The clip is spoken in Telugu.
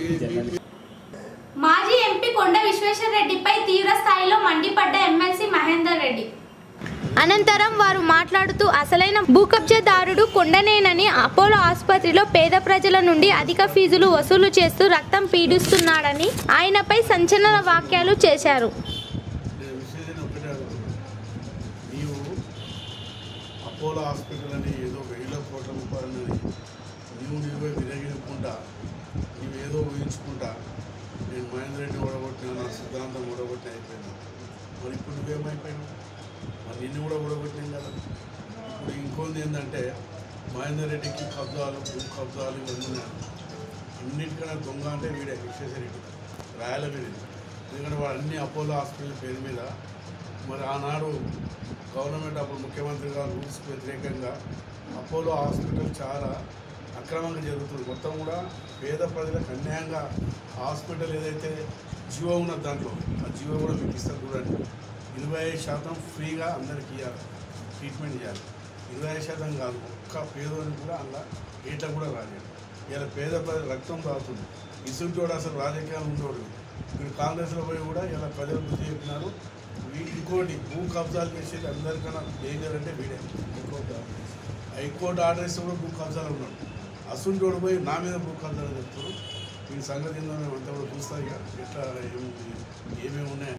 మాజీ ఎంపీ కొండ విశ్వేశ్వర రెడ్డిపై తీవ్ర స్థాయిలో మండిపడ్డ ఎమ్మెల్సీ మహేందర్ రెడ్డి అనంతరం వారు మాట్లాడుతూ అసలైన భూ కబ్జాదారుడు కొండనేనని అపోలో ఆసుపత్రిలో పేద ప్రజల నుండి అధిక ఫీజులు వసూలు చేస్తూ రక్తం పీడిస్తున్నాడని ఆయనపై సంచలన వ్యాఖ్యలు చేశారు నేను విశేషం ఒకటే అడుగుతున్నా నీవు అపోలో హాస్పిటల్ అని ఏదో వేల కోట్ల రూపాయలని నీవు నీవే విరగించుకుంటా నీవు ఏదో ఊహించుకుంటా నేను మహేందర్ రెడ్డి ఓడగొట్టిన నా సిద్ధాంతం ఓడగొట్టిన అయిపోయినా మరి ఇప్పుడు నువ్వేమైపోయినావు మరి నిన్ను కూడా ఓడగొట్టినాం కదా ఇప్పుడు ఇంకోది ఏంటంటే మహేందర్ రెడ్డికి కబ్జాలు భూ కబ్జాలు ఇవన్నీ ఉన్నాయి. అన్నిటికన్నా దొంగ అంటే వీడే విశ్వేశ్వరరెడ్డి రాయల మీద ఎందుకంటే వాడు అన్ని అపోలో హాస్పిటల్ పేరు మీద మరి ఆనాడు గవర్నమెంట్ అప్పుడు ముఖ్యమంత్రి గారు రూల్స్కి వ్యతిరేకంగా అపోలో హాస్పిటల్ చాలా అక్రమంగా జరుగుతుంది మొత్తం కూడా పేద ప్రజలకు అన్యాయంగా హాస్పిటల్ ఏదైతే జీవో ఉన్న దాంట్లో ఆ జీవో కూడా మీకు ఇస్తారు చూడండి ఇరవై ఐదు శాతం ఫ్రీగా అందరికి ఇవ్వాలి ట్రీట్మెంట్ చేయాలి ఇరవై ఐదు శాతం కాదు ఒక్క పేదోని కూడా అలా ఏట కూడా రాలేదు ఇలా పేద ప్రజల రక్తం తాగుతుంది ఇసుంటోడు అసలు రాజకీయాలు ఉండోడు వీడు కాంగ్రెస్లో పోయి కూడా ఇలా ప్రజలు బుద్ధి చెప్పినారు వీ- ఇంకోటి భూ కబ్జాలు చేసేది అందరికన్నా డేంజర్ అంటే వీడే హైకోర్టు ఆర్డర్ హైకోర్టు ఆర్డర్ ఇస్తే కూడా భూ కబ్జాలు ఉన్నాడు అసుంటోడు పోయి నా మీద భూ కబ్జాలు చెప్తారు వీడి సంగతి ఏందో మేము అంతా కూడా చూస్తాం ఇక ఎట్లా ఏమి ఏమేమి ఉన్నాయి